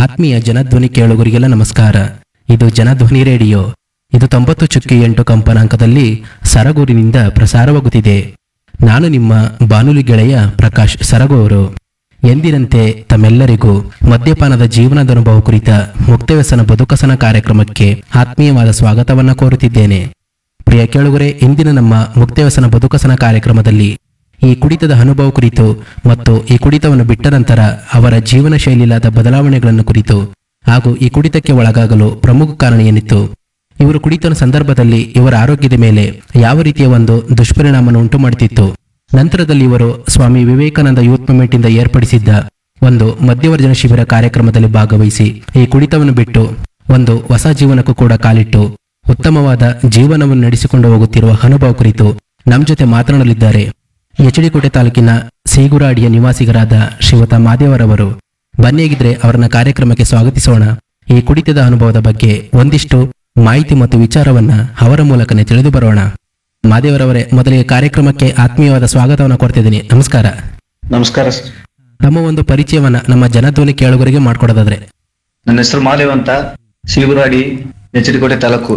ಆತ್ಮೀಯ ಜನಧ್ವನಿ ಕೇಳುಗರಿಗೆಲ್ಲ ನಮಸ್ಕಾರ ಇದು ಜನಧ್ವನಿ ರೇಡಿಯೋ ಇದು ತೊಂಬತ್ತು ಚುಕ್ಕಿ ಎಂಟು ಕಂಪನಾಂಕದಲ್ಲಿ ಸರಗೂರಿನಿಂದ ಪ್ರಸಾರವಾಗುತ್ತಿದೆ ನಾನು ನಿಮ್ಮ ಬಾನುಲಿ ಗೆಳೆಯ ಪ್ರಕಾಶ್ ಸರಗು ಅವರು ಎಂದಿನಂತೆ ತಮ್ಮೆಲ್ಲರಿಗೂ ಮದ್ಯಪಾನದ ಜೀವನದ ಅನುಭವ ಕುರಿತ ಮುಕ್ತವ್ಯಸನ ಬದುಕಸನ ಕಾರ್ಯಕ್ರಮಕ್ಕೆ ಆತ್ಮೀಯವಾದ ಸ್ವಾಗತವನ್ನ ಕೋರುತ್ತಿದ್ದೇನೆ ಪ್ರಿಯ ಕೇಳುಗರೆ ಇಂದಿನ ನಮ್ಮ ಮುಕ್ತವ್ಯಸನ ಬದುಕಸನ ಕಾರ್ಯಕ್ರಮದಲ್ಲಿ ಈ ಕುಡಿತದ ಅನುಭವ ಕುರಿತು ಮತ್ತು ಈ ಕುಡಿತವನ್ನು ಬಿಟ್ಟ ನಂತರ ಅವರ ಜೀವನ ಶೈಲಿಲಾದ ಬದಲಾವಣೆಗಳನ್ನು ಕುರಿತು ಹಾಗೂ ಈ ಕುಡಿತಕ್ಕೆ ಒಳಗಾಗಲು ಪ್ರಮುಖ ಕಾರಣ ಏನಿತ್ತು ಇವರು ಕುಡಿತನ ಸಂದರ್ಭದಲ್ಲಿ ಇವರ ಆರೋಗ್ಯದ ಮೇಲೆ ಯಾವ ರೀತಿಯ ಒಂದು ದುಷ್ಪರಿಣಾಮವನ್ನು ಉಂಟು ಮಾಡುತ್ತಿತ್ತು ನಂತರದಲ್ಲಿ ಇವರು ಸ್ವಾಮಿ ವಿವೇಕಾನಂದ ಯೂತ್ ಮೂವ್ಮೆಂಟ್ ಇಂದ ಏರ್ಪಡಿಸಿದ್ದ ಒಂದು ಮಧ್ಯವರ್ಜನ ಶಿಬಿರ ಕಾರ್ಯಕ್ರಮದಲ್ಲಿ ಭಾಗವಹಿಸಿ ಈ ಕುಡಿತವನ್ನು ಬಿಟ್ಟು ಒಂದು ಹೊಸ ಜೀವನಕ್ಕೂ ಕೂಡ ಕಾಲಿಟ್ಟು ಉತ್ತಮವಾದ ಜೀವನವನ್ನು ನಡೆಸಿಕೊಂಡು ಹೋಗುತ್ತಿರುವ ಅನುಭವ ಕುರಿತು ನಮ್ಮ ಜೊತೆ ಮಾತನಾಡಲಿದ್ದಾರೆ ಎಚ್ ಡಿ ಕೋಟೆ ತಾಲೂಕಿನ ಸೀಗುರಾಡಿಯ ನಿವಾಸಿಗರಾದ ಶ್ರೀಯುತ ಮಾದೇವರವರು ಬನ್ನಿಯಾಗಿದ್ರೆ ಅವರನ್ನ ಕಾರ್ಯಕ್ರಮಕ್ಕೆ ಸ್ವಾಗತಿಸೋಣ ಈ ಕುಡಿತದ ಅನುಭವದ ಬಗ್ಗೆ ಒಂದಿಷ್ಟು ಮಾಹಿತಿ ಮತ್ತು ವಿಚಾರವನ್ನ ಅವರ ಮೂಲಕನೇ ತಿಳಿದು ಬರೋಣ ಮಾದೇವರವರೇ ಮೊದಲಿಗೆ ಕಾರ್ಯಕ್ರಮಕ್ಕೆ ಆತ್ಮೀಯವಾದ ಸ್ವಾಗತವನ್ನು ಕೊಡ್ತಿದ್ದೀನಿ ನಮಸ್ಕಾರ ನಮಸ್ಕಾರ ಸರ್ ತಮ್ಮ ಒಂದು ಪರಿಚಯವನ್ನ ನಮ್ಮ ಜನಧ್ವನಿ ಕೇಳುಗರಿಗೆ ಮಾಡ್ಕೊಡೋದಾದ್ರೆ ನನ್ನ ಹೆಸರು ಮಾದೇವ್ ಅಂತ ಶಿವಗುರಾಡಿ ಎಚ್ ಡಿ ಕೋಟೆ ತಾಲೂಕು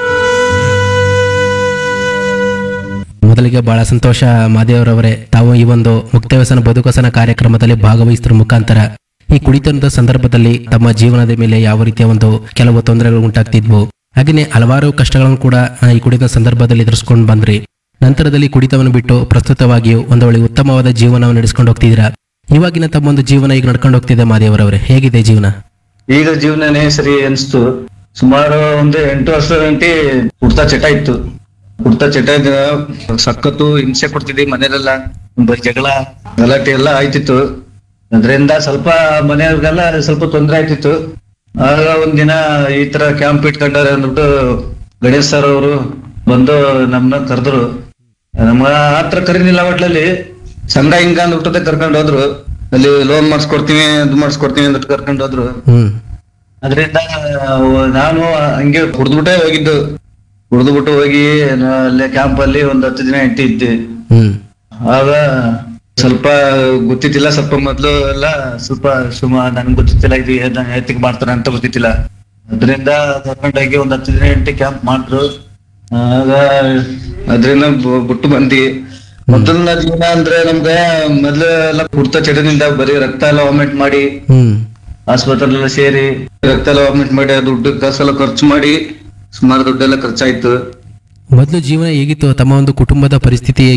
ಮೊದಲಿಗೆ ಬಹಳ ಸಂತೋಷ ಮಾದೇವರವರೇ ತಾವು ಈ ಒಂದು ಮುಕ್ತವ್ಯಸನ ಬದುಕಸನ ಕಾರ್ಯಕ್ರಮದಲ್ಲಿ ಭಾಗವಹಿಸಿದ್ರ ಮುಖಾಂತರ ಈ ಕುಡಿತದ ಸಂದರ್ಭದಲ್ಲಿ ತಮ್ಮ ಜೀವನದ ಮೇಲೆ ಯಾವ ರೀತಿಯ ಒಂದು ಕೆಲವು ತೊಂದರೆಗಳು ಉಂಟಾಗ್ತಿದ್ವು ಹಾಗೆಯೇ ಹಲವಾರು ಕಷ್ಟಗಳನ್ನು ಕೂಡ ಆ, ಈ ಕುಡಿತ ಸಂದರ್ಭದಲ್ಲಿ ಎದುರಿಸ್ಕೊಂಡು ಬಂದ್ರಿ ನಂತರದಲ್ಲಿ ಕುಡಿತವನ್ನು ಬಿಟ್ಟು ಪ್ರಸ್ತುತವಾಗಿಯೂ ಒಂದು ಒಳ್ಳೆ ಉತ್ತಮವಾದ ಜೀವನವನ್ನು ನಡೆಸ್ಕೊಂಡು ಹೋಗ್ತಿದ್ದೀರಾ ಇವಾಗಿನ ತಮ್ಮ ಒಂದು ಜೀವನ ಈಗ ನಡ್ಕೊಂಡು ಹೋಗ್ತಿದೆ ಮಾದೇವರವರೇ ಹೇಗಿದೆ ಜೀವನ ಈಗ ಜೀವನನೇ ಸರಿ ಅನ್ಸ್ತು ಸುಮಾರು ಒಂದು ಎಂಟು ವರ್ಷ ಗಂಟೆ ಕುಡ್ತಾ ಚಟ ಇತ್ತು ಕುಡ್ತಾ ಚಟ ಇದ್ದ ಸಖತ್ತು ಹಿಂಸೆ ಕೊಡ್ತಿದ್ವಿ ಮನೇಲೆಲ್ಲ ಬರೀ ಜಗಳ ಗಲಾಟೆ ಎಲ್ಲ ಆಯ್ತಿತ್ತು ಅದರಿಂದ ಸ್ವಲ್ಪ ಮನೆಯವ್ರಿಗೆಲ್ಲ ಸ್ವಲ್ಪ ತೊಂದರೆ ಆಯ್ತಿತ್ತು ಆಗ ಒಂದಿನ ಈ ತರ ಕ್ಯಾಂಪ್ ಇಟ್ಕೊಂಡಾರೆ ಅಂದ್ಬಿಟ್ಟು ಗಣೇಶ್ ಸರ್ ಅವರು ಬಂದು ನಮ್ನ ಕರೆದ್ರು ನಮ್ಮ ಹತ್ರ ಕರೀನಿಲ್ಲ ಒಟ್ಲಲ್ಲಿ ಸಂಘ ಹಿಂಗ ಅಂದ್ಬಿಟ್ಟದೆ ಕರ್ಕೊಂಡು ಹೋದ್ರು ಅಲ್ಲಿ ಲೋನ್ ಮಾಡಿಸ್ಕೊಡ್ತೀನಿ ಅದು ಮಾಡಿಸ್ಕೊಡ್ತೀನಿ ಅಂದ್ಬಿಟ್ಟು ಕರ್ಕೊಂಡು ಹೋದ್ರು ಹ್ಮ್ ಅದರಿಂದ ನಾನು ಹಂಗೆ ಕುಡ್ದ್ಬಿಟ್ಟೆ ಹೋಗಿದ್ದು ಕುಡ್ದ್ಬಿಟ್ಟು ಹೋಗಿ ನಾ ಅಲ್ಲೇ ಕ್ಯಾಂಪ್ ಅಲ್ಲಿ ಒಂದ್ ಹತ್ತು ದಿನ ಇಟ್ಟಿದ್ದೆ ಹ್ಮ್ ಆಗ ಸ್ವಲ್ಪ ಗೊತ್ತಿತ್ತಿಲ್ಲ ಸ್ವಲ್ಪ ಮೊದ್ಲು ಎಲ್ಲ ಸ್ವಲ್ಪ ಸುಮ ನನ್ಗೆ ಗೊತ್ತಿತ್ತಿಲ್ಲ ಇದು ಎತ್ತಿಗೆ ಮಾಡ್ತಾರೆ ಅಂತ ಗೊತ್ತಿತ್ತಿಲ್ಲ ಅದರಿಂದ ಕರ್ಕೊಂಡೋಗಿ ಒಂದ್ ಹತ್ತು ದಿನ ಎಂಟಿ ಕ್ಯಾಂಪ್ ಮಾಡಿದ್ರು ಆಗ ಅದರಿಂದ ಬಿಟ್ಟು ಬಂದಿ ಮೊದಲನ ಜೀವನ ಅಂದ್ರೆ ನಮ್ಗೆ ಮೊದ್ಲು ಎಲ್ಲ ಕುಡ್ತ ಚಟದಿಂದ ಬರೀ ರಕ್ತ ಎಲ್ಲ ವಾಮಿಟ್ ಮಾಡಿ ಹ್ಮ್ ಆಸ್ಪತ್ರೆಲ್ಲ ಸೇರಿ ರಕ್ತ ಎಲ್ಲ ವಾಮಿಟ್ ಮಾಡಿ ಆ ದುಡ್ಡು ಕಾಸೆಲ್ಲ ಖರ್ಚು ಮಾಡಿ ಸುಮಾರು ದುಡ್ಡೆಲ್ಲ ಖರ್ಚಾಯ್ತು ಮೊದಲು ಜೀವನ ಹೇಗಿತ್ತು ತಮ್ಮ ಒಂದು ಕುಟುಂಬದ ಪರಿಸ್ಥಿತಿ